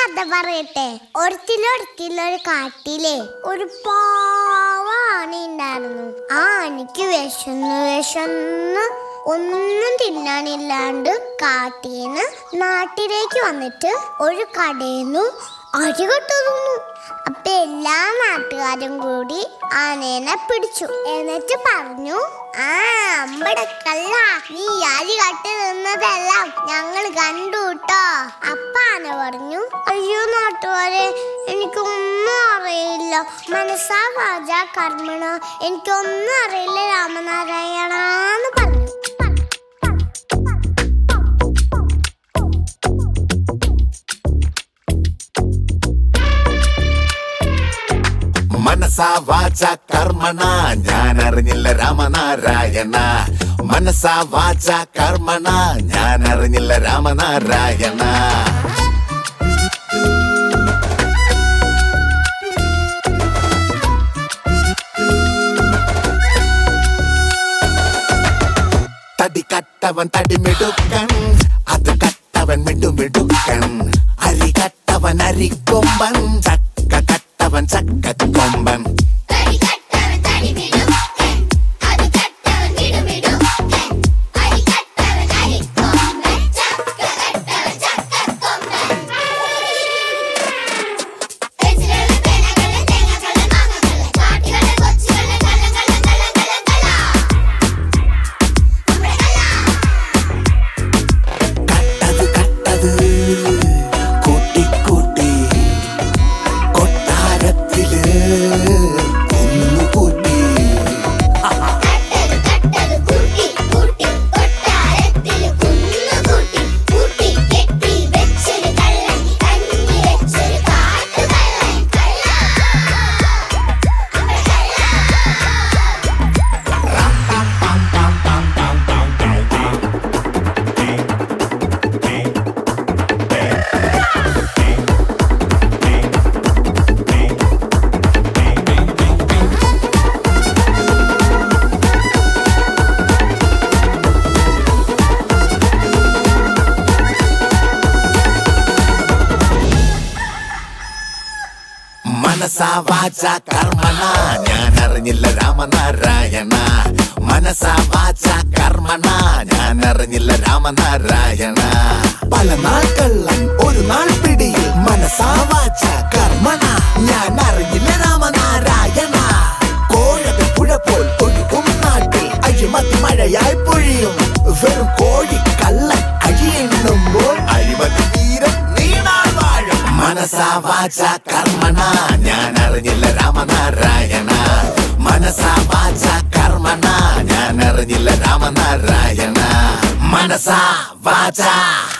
കഥ പറയട്ടെ ഒരിത്തിലൊരിത്തിലൊരു കാട്ടിലെ ഒരു പാവ ആണി ഉണ്ടായിരുന്നു ആ ആണിക്ക് വിശന്നു വിശന്ന് ഒന്നും തിന്നാനില്ലാണ്ട് കാട്ടീന്ന് നാട്ടിലേക്ക് വന്നിട്ട് ഒരു കടയിന്നു അരി കെട്ടുന്നു അപ്പൊ എല്ലാ നാട്ടുകാരും കൂടി ആനേനെ പിടിച്ചു എന്നിട്ട് പറഞ്ഞു ആ അമ്പട കള്ള നീ അരി കട്ടി നിന്നതെല്ലാം ഞങ്ങൾ കണ്ടു കേട്ടോ അപ്പ ആന പറഞ്ഞു അയ്യോ നാട്ടുകാരെ എനിക്കൊന്നും അറിയില്ല മനസ്സാ വാച കർമ്മണ എനിക്കൊന്നും അറിയില്ല രാമനാരായണന്ന് പറഞ്ഞു മനസാ വാച കർമ്മണ ഞാൻ അറിഞ്ഞില്ല രാമനാരായണ മനസാ വാച കർമ്മണ ഞാൻ അറിഞ്ഞില്ല രാമനാരായണ തടി കട്ടവൻ തടിമിടുക്കൻ അത് കട്ടവൻ മിടുമിടുക്കൻ അരി കട്ടവൻ അരിക്കൊമ്പൻ ചക്ക കട്ടവൻ ചക്കക്കൊമ്പൻ തടി കട്ടവൻ തടി മിടുക്കൻ അത് കട്ടവൻ മിടുമിടുക്കൻ അരി കട്ടവൻ അരിക്കൊമ്പൻ ചക്ക കട്ടവൻ ചക്കക്കൊമ്പൻ പെച്ചിലുള്ള തേങ്ങകളെ തേങ്ങകളെ മാങ്ങകളെ കാട്ടികളെ കൊച്ചുകളെ കള്ളം കള്ളം കള്ളം കള്ളം കള്ളം നമ്മുടെ കള്ളം കട്ടത് കട്ടത് കൂട്ടി കൂട്ടി കൊട്ടാരത്തില് കുന്നുകൂട്ടി കട്ടത് കട്ടത് കൂട്ടി കൂട്ടി കൊട്ടാരത്തില് കുന്നുകൂട്ടി കൂട്ടി കെട്ടി വെച്ചൊരു കള്ളൻ കഞ്ഞി വെച്ചൊരു കാട്ടുകള്ളൻ കള്ളൻ നമ്മുടെ കള്ളൻ മനസാ വാച കർമ്മണ ഞാൻ അറിഞ്ഞില്ല രാമനാരായണ മനസാ വാച കർമ്മണ ഞാൻ അറിഞ്ഞില്ല രാമനാരായണ പല നാൾ കള്ളൻ ഒരു നാൾ പിടിയിൽ മനസാ വാച കർമ്മണ ഞാൻ അറിഞ്ഞില്ല രാമനാരായണ കോഴക പുഴ പോൽ ഒഴുകും നാട്ടിൽ അഴിമതി മഴയായി പൊഴിയും വെറും കോഴി കള്ളൻ അഴിയെണ്ണുമ്പോൾ അഴിമതി വീരം നീണാൾ വാഴും മനസാ വാച കർമ്മണ ഞാൻ അറിഞ്ഞില്ല രാമനാരായണ മനസാ വാച കർമ്മണ ഞാൻ അറിഞ്ഞില്ല രാമനാരായണ മനസാ വാച